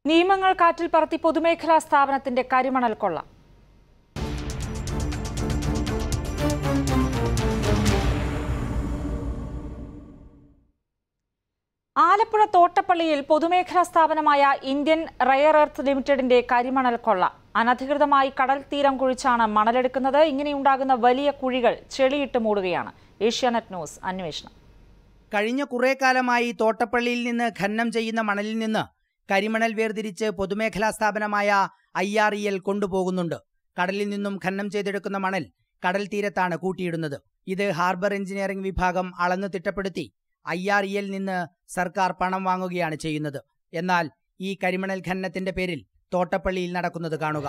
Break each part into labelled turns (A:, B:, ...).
A: നിയമങ്ങൾ കാറ്റിൽ പറത്തി പൊതുമേഖലാ സ്ഥാപനത്തിന്റെ കരിമണൽ കൊള്ള ആലപ്പുഴ തോട്ടപ്പള്ളിയിൽ പൊതുമേഖലാ സ്ഥാപനമായ ഇന്ത്യൻ റയർ എർത്ത് ലിമിറ്റഡിന്റെ കരിമണൽ കൊള്ള അനധികൃതമായി കടൽ തീരം കുഴിച്ചാണ് മണലെടുക്കുന്നത് ഇങ്ങനെയുണ്ടാകുന്ന വലിയ കുഴികൾ ചെളിയിട്ട് മൂടുകയാണ് ഏഷ്യാനെറ്റ് ന്യൂസ് അന്വേഷണം
B: കഴിഞ്ഞ കുറേ കാലമായി തോട്ടപ്പള്ളിയിൽ നിന്ന് ഖനനം ചെയ്യുന്ന മണലിൽ നിന്ന് കരിമണൽ വേർതിരിച്ച് പൊതുമേഖലാ സ്ഥാപനമായ ഐ ആർ ഇ എൽ കൊണ്ടുപോകുന്നുണ്ട് കടലിൽ നിന്നും ഖനനം ചെയ്തെടുക്കുന്ന മണൽ കടൽ തീരത്താണ് കൂട്ടിയിടുന്നത് ഇത് ഹാർബർ എഞ്ചിനീയറിംഗ് വിഭാഗം അളന്നു തിട്ടപ്പെടുത്തി ഐ ആർ ഇ എൽ നിന്ന് സർക്കാർ പണം വാങ്ങുകയാണ് ചെയ്യുന്നത് എന്നാൽ ഈ കരിമണൽ ഖനനത്തിന്റെ പേരിൽ തോട്ടപ്പള്ളിയിൽ നടക്കുന്നത് കാണുക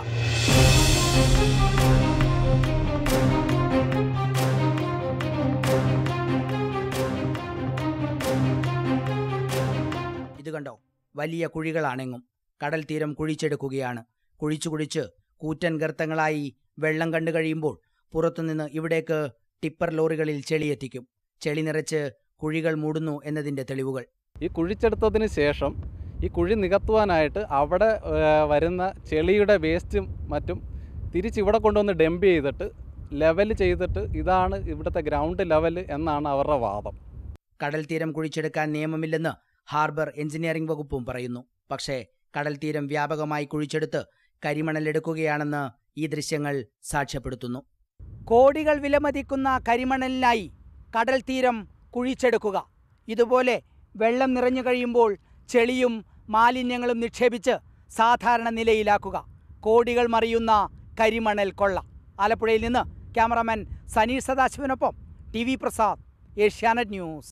B: ഇത് കണ്ടോ വലിയ കുഴികളാണെങ്ങും കടൽ തീരം കുഴിച്ചെടുക്കുകയാണ് കുഴിച്ചു കുഴിച്ച് കൂറ്റൻ ഗർത്തങ്ങളായി വെള്ളം കണ്ടു കഴിയുമ്പോൾ പുറത്തുനിന്ന് ഇവിടേക്ക് ടിപ്പർ ലോറികളിൽ ചെളിയെത്തിക്കും ചെളി നിറച്ച് കുഴികൾ മൂടുന്നു എന്നതിന്റെ തെളിവുകൾ
C: ഈ കുഴിച്ചെടുത്തതിന് ശേഷം ഈ കുഴി നികത്തുവാനായിട്ട് അവിടെ ഏഹ്, വരുന്ന ചെളിയുടെ വേസ്റ്റും മറ്റും തിരിച്ച് ഇവിടെ കൊണ്ടുവന്ന് ഡംപ് ചെയ്തിട്ട് ലെവൽ ചെയ്തിട്ട് ഇതാണ് ഇവിടുത്തെ ഗ്രൗണ്ട് ലെവൽ എന്നാണ് അവരുടെ വാദം
B: കടൽ തീരം കുഴിച്ചെടുക്കാൻ നിയമമില്ലെന്ന് ഹാർബർ എഞ്ചിനീയറിംഗ് വകുപ്പും പറയുന്നു പക്ഷേ കടൽ തീരം വ്യാപകമായി കുഴിച്ചെടുത്ത് കരിമണലെടുക്കുകയാണെന്ന് ഈ ദൃശ്യങ്ങൾ സാക്ഷ്യപ്പെടുത്തുന്നു കോടികൾ വിലമതിക്കുന്ന കരിമണലിനായി കടൽ തീരം കുഴിച്ചെടുക്കുക ഇതുപോലെ വെള്ളം നിറഞ്ഞു കഴിയുമ്പോൾ ചെളിയും മാലിന്യങ്ങളും നിക്ഷേപിച്ച് സാധാരണ നിലയിലാക്കുക കോടികൾ മറിയുന്ന കരിമണൽ കൊള്ള ആലപ്പുഴയിൽ നിന്ന് ക്യാമറാമാൻ സനീഷ് സദാശിവനൊപ്പം T V Prasad Asianet news